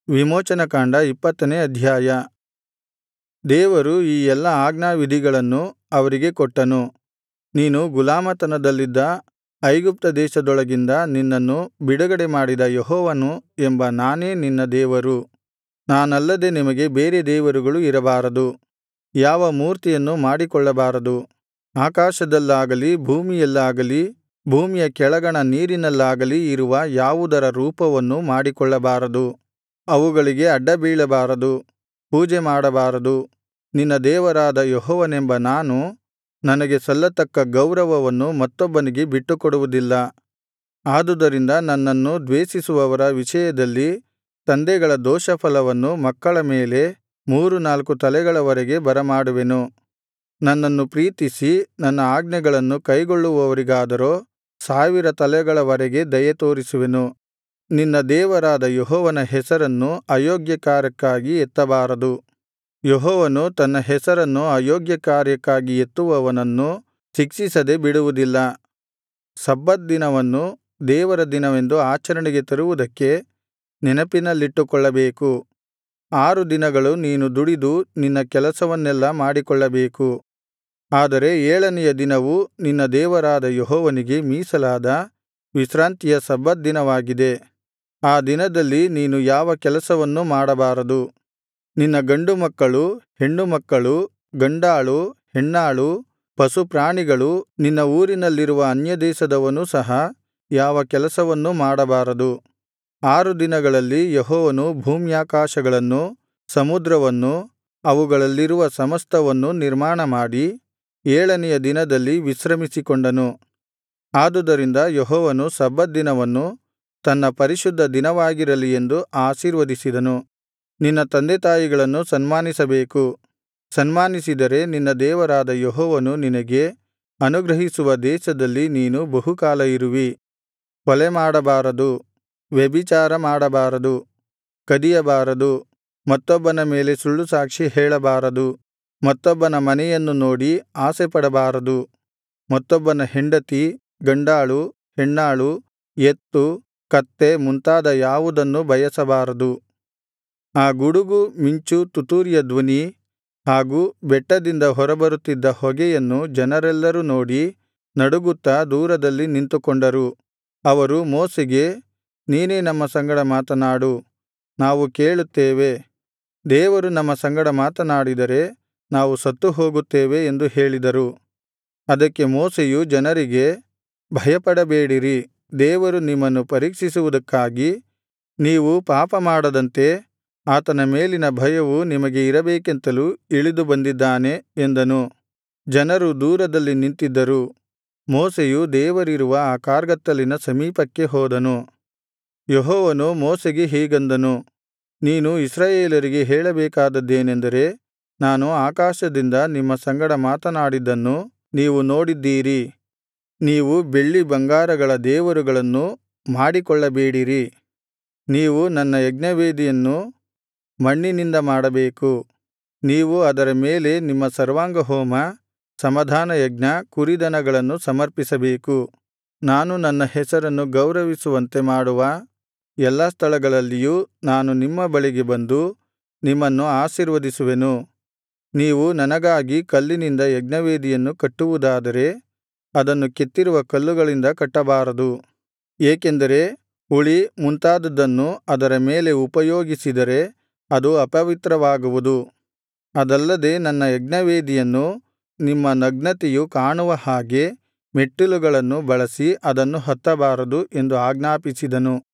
ವಿಮೋಚನಕಾಂಡ ಇಪ್ಪತ್ತನೇ ಅಧ್ಯಾಯ ದೇವರು ಈ ಎಲ್ಲಾ ಆಜ್ಞಾವಿಧಿಗಳನ್ನು ಅವರಿಗೆ ಕೊಟ್ಟನು ನೀನು ಗುಲಾಮತನದಲ್ಲಿದ್ದ ಐಗುಪ್ತ ದೇಶದೊಳಗಿಂದ ನಿನ್ನನ್ನು ಬಿಡುಗಡೆಮಾಡಿದ ಯೆಹೋವನು ಎಂಬ ನಾನೇ ನಿನ್ನ ದೇವರು ನಾನಲ್ಲದೆ ನಿಮಗೆ ಬೇರೆ ದೇವರುಗಳು ಇರಬಾರದು ಯಾವ ಮೂರ್ತಿಯನ್ನು ಮಾಡಿಕೊಳ್ಳಬಾರದು ಆಕಾಶದಲ್ಲಾಗಲಿ ಭೂಮಿಯಲ್ಲಾಗಲಿ ಭೂಮಿಯ ಕೆಳಗಣ ನೀರಿನಲ್ಲಾಗಲಿ ಇರುವ ಯಾವುದರ ರೂಪವನ್ನು ಮಾಡಿಕೊಳ್ಳಬಾರದು ಅವುಗಳಿಗೆ ಅಡ್ಡಬೀಳಬಾರದು ಪೂಜೆ ಮಾಡಬಾರದು ನಿನ್ನ ದೇವರಾದ ಯೆಹೋವನೆಂಬ ನಾನು ನನಗೆ ಸಲ್ಲತಕ್ಕ ಗೌರವವನ್ನು ಮತ್ತೊಬ್ಬನಿಗೆ ಬಿಟ್ಟುಕೊಡುವುದಿಲ್ಲ ಆದುದರಿಂದ ನನ್ನನ್ನು ದ್ವೇಷಿಸುವವರ ವಿಷಯದಲ್ಲಿ ತಂದೆಗಳ ದೋಷಫಲವನ್ನು ಮಕ್ಕಳ ಮೇಲೆ ಮೂರು ನಾಲ್ಕು ತಲೆಗಳವರೆಗೆ ಬರಮಾಡುವೆನು ನನ್ನನ್ನು ಪ್ರೀತಿಸಿ ನನ್ನ ಆಜ್ಞೆಗಳನ್ನು ಕೈಗೊಳ್ಳುವವರಿಗಾದರೋ ಸಾವಿರ ತಲೆಗಳವರೆಗೆ ದಯೆತೋರಿಸುವೆನು ನಿನ್ನ ದೇವರಾದ ಯೆಹೋವನ ಹೆಸರನ್ನು ಅಯೋಗ್ಯ ಕಾರ್ಯಕ್ಕಾಗಿ ಎತ್ತಬಾರದು ಯೆಹೋವನು ತನ್ನ ಹೆಸರನ್ನು ಅಯೋಗ್ಯ ಕಾರ್ಯಕ್ಕಾಗಿ ಎತ್ತುವವನನ್ನು ಶಿಕ್ಷಿಸದೆ ಬಿಡುವುದಿಲ್ಲ ಸಬ್ಬತ್ ದಿನವನ್ನು ದೇವರ ದಿನವೆಂದು ಆಚರಣೆಗೆ ತರುವುದಕ್ಕೆ ನೆನಪಿನಲ್ಲಿಟ್ಟುಕೊಳ್ಳಬೇಕು ಆರು ದಿನಗಳು ನೀನು ದುಡಿದು ನಿನ್ನ ಕೆಲಸವನ್ನೆಲ್ಲಾ ಮಾಡಿಕೊಳ್ಳಬೇಕು ಆದರೆ ಏಳನೆಯ ದಿನವು ನಿನ್ನ ದೇವರಾದ ಯೆಹೋವನಿಗೆ ಮೀಸಲಾದ ವಿಶ್ರಾಂತಿಯ ಸಬ್ಬತ್ ದಿನವಾಗಿದೆ ಆ ದಿನದಲ್ಲಿ ನೀನು ಯಾವ ಕೆಲಸವನ್ನೂ ಮಾಡಬಾರದು ನಿನ್ನ ಗಂಡುಮಕ್ಕಳು ಹೆಣ್ಣುಮಕ್ಕಳು ಗಂಡಾಳು ಹೆಣ್ಣಾಳು ಪಶುಪ್ರಾಣಿಗಳು ನಿನ್ನ ಊರಿನಲ್ಲಿರುವ ಅನ್ಯದೇಶದವನೂ ಸಹ ಯಾವ ಕೆಲಸವನ್ನೂ ಮಾಡಬಾರದು ಆರು ದಿನಗಳಲ್ಲಿ ಯೆಹೋವನು ಭೂಮ್ಯಾಕಾಶಗಳನ್ನು ಸಮುದ್ರವನ್ನು ಅವುಗಳಲ್ಲಿರುವ ಸಮಸ್ತವನ್ನೂ ನಿರ್ಮಾಣಮಾಡಿ ಏಳನೆಯ ದಿನದಲ್ಲಿ ವಿಶ್ರಮಿಸಿಕೊಂಡನು ಆದುದರಿಂದ ಯೆಹೋವನು ಸಬ್ಬತ್ ದಿನವನ್ನು ತನ್ನ ಪರಿಶುದ್ಧ ದಿನವಾಗಿರಲಿ ಎಂದು ಆಶೀರ್ವದಿಸಿದನು ನಿನ್ನ ತಂದೆತಾಯಿಗಳನ್ನು ಸನ್ಮಾನಿಸಬೇಕು ಸನ್ಮಾನಿಸಿದರೆ ನಿನ್ನ ದೇವರಾದ ಯೆಹೋವನು ನಿನಗೆ ಅನುಗ್ರಹಿಸುವ ದೇಶದಲ್ಲಿ ನೀನು ಬಹುಕಾಲ ಇರುವಿ ಕೊಲೆಮಾಡಬಾರದು ವ್ಯಭಿಚಾರ ಮಾಡಬಾರದು ಕದಿಯಬಾರದು ಮತ್ತೊಬ್ಬನ ಮೇಲೆ ಸುಳ್ಳುಸಾಕ್ಷಿ ಹೇಳಬಾರದು ಮತ್ತೊಬ್ಬನ ಮನೆಯನ್ನು ನೋಡಿ ಆಸೆಪಡಬಾರದು ಮತ್ತೊಬ್ಬನ ಹೆಂಡತಿ ಗಂಡಾಳು ಹೆಣ್ಣಾಳು ಎತ್ತು ಕತ್ತೆ ಮುಂತಾದ ಯಾವುದನ್ನೂ ಬಯಸಬಾರದು ಆ ಗುಡುಗು ಮಿಂಚು ತುತ್ತೂರಿಯ ಧ್ವನಿ ಹಾಗೂ ಬೆಟ್ಟದಿಂದ ಹೊರಬರುತ್ತಿದ್ದ ಹೊಗೆಯನ್ನು ಜನರೆಲ್ಲರೂ ನೋಡಿ ನಡುಗುತ್ತಾ ದೂರದಲ್ಲಿ ನಿಂತುಕೊಂಡರು ಅವರು ಮೋಶೆಗೆ ನೀನೇ ನಮ್ಮ ಸಂಗಡ ಮಾತನಾಡು ನಾವು ಕೇಳುತ್ತೇವೆ ದೇವರು ನಮ್ಮ ಸಂಗಡ ಮಾತನಾಡಿದರೆ ನಾವು ಸತ್ತುಹೋಗುತ್ತೇವೆ ಎಂದು ಹೇಳಿದರು ಅದಕ್ಕೆ ಮೋಶೆಯು ಜನರಿಗೆ ಭಯಪಡಬೇಡಿರಿ ದೇವರು ನಿಮ್ಮನ್ನು ಪರೀಕ್ಷಿಸುವುದಕ್ಕಾಗಿ ನೀವು ಪಾಪಮಾಡದಂತೆ ಆತನ ಮೇಲಿನ ಭಯವು ನಿಮಗೆ ಇರಬೇಕೆಂತಲೂ ಇಳಿದು ಬಂದಿದ್ದಾನೆ ಎಂದನು ಜನರು ದೂರದಲ್ಲಿ ನಿಂತಿದ್ದರು ಮೋಶೆಯು ದೇವರಿರುವ ಆ ಕಾರ್ಗತ್ತಲಿನ ಸಮೀಪಕ್ಕೆ ಹೋದನು ಯೆಹೋವನು ಮೋಶೆಗೆ ಹೀಗಂದನು ನೀನು ಇಸ್ರಾಯೇಲರಿಗೆ ಹೇಳಬೇಕಾದದ್ದೇನೆಂದರೆ ನಾನು ಆಕಾಶದಿಂದ ನಿಮ್ಮ ಸಂಗಡ ಮಾತನಾಡಿದ್ದನ್ನು ನೀವು ನೋಡಿದ್ದೀರಿ ನೀವು ಬೆಳ್ಳಿ ಬಂಗಾರಗಳ ದೇವರುಗಳನ್ನು ಮಾಡಿಕೊಳ್ಳಬೇಡಿರಿ ನೀವು ನನ್ನ ಯಜ್ಞವೇದಿಯನ್ನು ಮಣ್ಣಿನಿಂದ ಮಾಡಬೇಕು ನೀವು ಅದರ ಮೇಲೆ ನಿಮ್ಮ ಸರ್ವಾಂಗಹೋಮ ಸಮಾಧಾನಯಜ್ಞ ಕುರಿದನಗಳನ್ನು ಸಮರ್ಪಿಸಬೇಕು ನಾನು ನನ್ನ ಹೆಸರನ್ನು ಗೌರವಿಸುವಂತೆ ಮಾಡುವ ಎಲ್ಲಾ ಸ್ಥಳಗಳಲ್ಲಿಯೂ ನಾನು ನಿಮ್ಮ ಬಳಿಗೆ ಬಂದು ನಿಮ್ಮನ್ನು ಆಶೀರ್ವದಿಸುವೆನು ನೀವು ನನಗಾಗಿ ಕಲ್ಲಿನಿಂದ ಯಜ್ಞವೇದಿಯನ್ನು ಕಟ್ಟುವುದಾದರೆ ಅದನ್ನು ಕೆತ್ತಿರುವ ಕಲ್ಲುಗಳಿಂದ ಕಟ್ಟಬಾರದು ಏಕೆಂದರೆ ಉಳಿ ಮುಂತಾದುದನ್ನು ಅದರ ಮೇಲೆ ಉಪಯೋಗಿಸಿದರೆ ಅದು ಅಪವಿತ್ರವಾಗುವುದು ಅದಲ್ಲದೆ ನನ್ನ ಯಜ್ಞವೇದಿಯನ್ನು ನಿಮ್ಮ ನಗ್ನತೆಯು ಕಾಣುವ ಹಾಗೆ ಮೆಟ್ಟಿಲುಗಳನ್ನು ಬಳಸಿ ಅದನ್ನು ಹತ್ತಬಾರದು ಎಂದು ಆಜ್ಞಾಪಿಸಿದನು